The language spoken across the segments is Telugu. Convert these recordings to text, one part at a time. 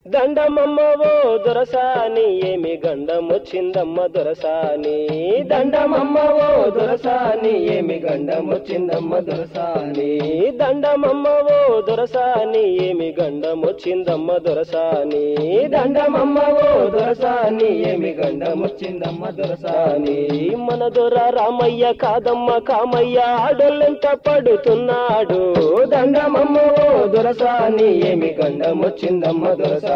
దండమమ్మవో దొరసాని ఏమి గండమొచ్చిందమ్మ దొరసాని దండమమ్మవో దొరసాని ఏమి గండమొచ్చిందమ్మ దొరసాని దండమమ్మవో దొరసాని ఏమి గండమొచ్చిందమ్మ దొరసాని దండమమ్మవో దొరసాని ఏమి గండమొచ్చిందమ్మ దొరసాని మన దొర రామయ్య కాదమ్మ కామయ్య ఆడోళ్ళెంత పడుతున్నాడు దండమమ్మవో దొరసాని ఏమి గండమొచ్చిందమ్మ దొరసాని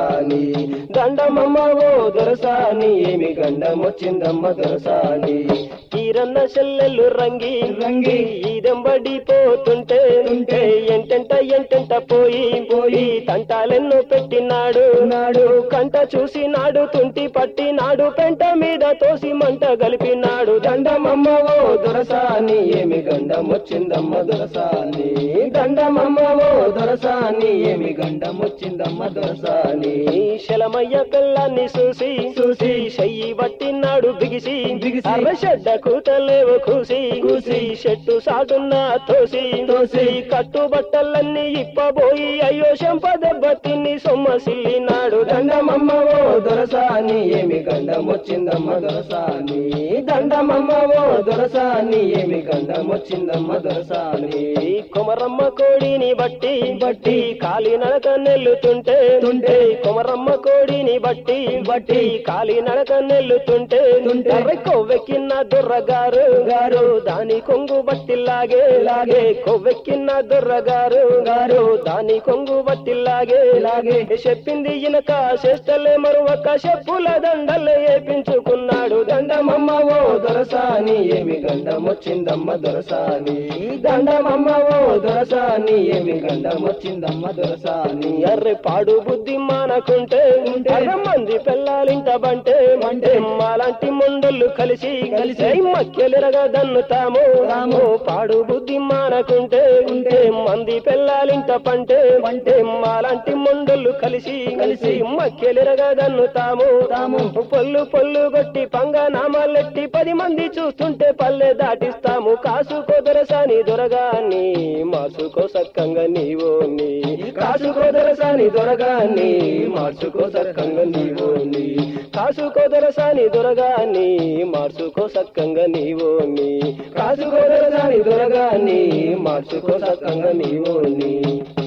దండమమ్మవో దొరసాని ఏమి గండమొచ్చిందమ్మ దొరసాని ఈరన్న చెల్లెలు రంగి రంగి ఈదెంబడి పోతుంటే ఉంటే ఎంటెంట ఎంటెంట పోయి పోయి తంటాలెన్నో పెట్టినాడు నాడు కంట చూసి నాడు తుంటి పట్టినాడు పెంట మీద తోసి మంట గలిపినాడు దండమమ్మవో దొరసాని ఏమి గండమొచ్చిందమ్మ దొరసాని దండమమ్మవో దొరసాని ఏమి గండమొచ్చిందమ్మ దొరసాని శలమయ్య పిల్లాన్ని చూసి చూసి చెయ్యి పట్టినాడు బిగిసి బిగిసి అర్రషడ్డ కూతలేవు కూసి కూసి చెట్టు సాగున్న తోసి తోసి కట్టు బట్టలన్నీ ఇప్పబోయి అయ్యో శంప దెబ్బ తిని సొమ్మసిల్లినాడు దండమమ్మవో దొరసాని ఏమి గండమొచ్చిందమ్మ దొరసాని దండమమ్మవో దొరసాని ఏమి గండమొచ్చిందమ్మ దొరసాని కొమరమ్మ కోడిని బట్టి బట్టి కాలి నడక నెల్లుతుంటే తుంటే కొమరమ్మ కోడిని బట్టి బట్టి కాలి నడక నెల్లుతుంటే తుంటే కొవ్వెక్కిన దొర్రగారు గారు దాని కొంగు బట్టి లాగే లాగే కొవ్వెక్కిన దొర్రగారు గారు దాని కొంగు బట్టి లాగే లాగే చెప్పింది ఇనక చేస్తలే మరొక చెప్పుల దండలు ఏపించుకున్నాడు దండమమ్మవో దొరసాని ఏమి గండమొచ్చిందమ్మ దొరసాని దండమమ్మవో దొరసాని ఏమి గండమొచ్చిందమ్మ దొరసాని అర్రె పాడు బుద్ధి మానకుంటే అర్ర మంది పెళ్ళాలింట బంటే అంటే మాలాంటి మొండలు కలిసి కలిసి మక్కెలిరగా దన్నుతాము రాము పాడు బుద్ధి మానకుంటే ఉంటే మంది పెళ్ళాలింట పంటే అంటే మాలాంటి మొండలు కలిసి కలిసి మక్కెలిరగా దన్నుతాము తాము పొల్లు పొల్లు కొట్టి పంగనామాలెట్టి పది మంది చూస్తుంటే పల్లె దాటిస్తాము కాసుకో దొరసాని దొరగాని మాసుకో సక్కంగా నీవో నీ కాసుకో దొరసాని దొరగాని మార్చుకో సక్కంగా నీవో నీ కాసుకో దొరసాని దొరగాని మార్చుకో సక్కంగా నీవో నీ కాసుకో దొరసాని దొరగాని మార్చుకో సక్కంగా నీవో నీ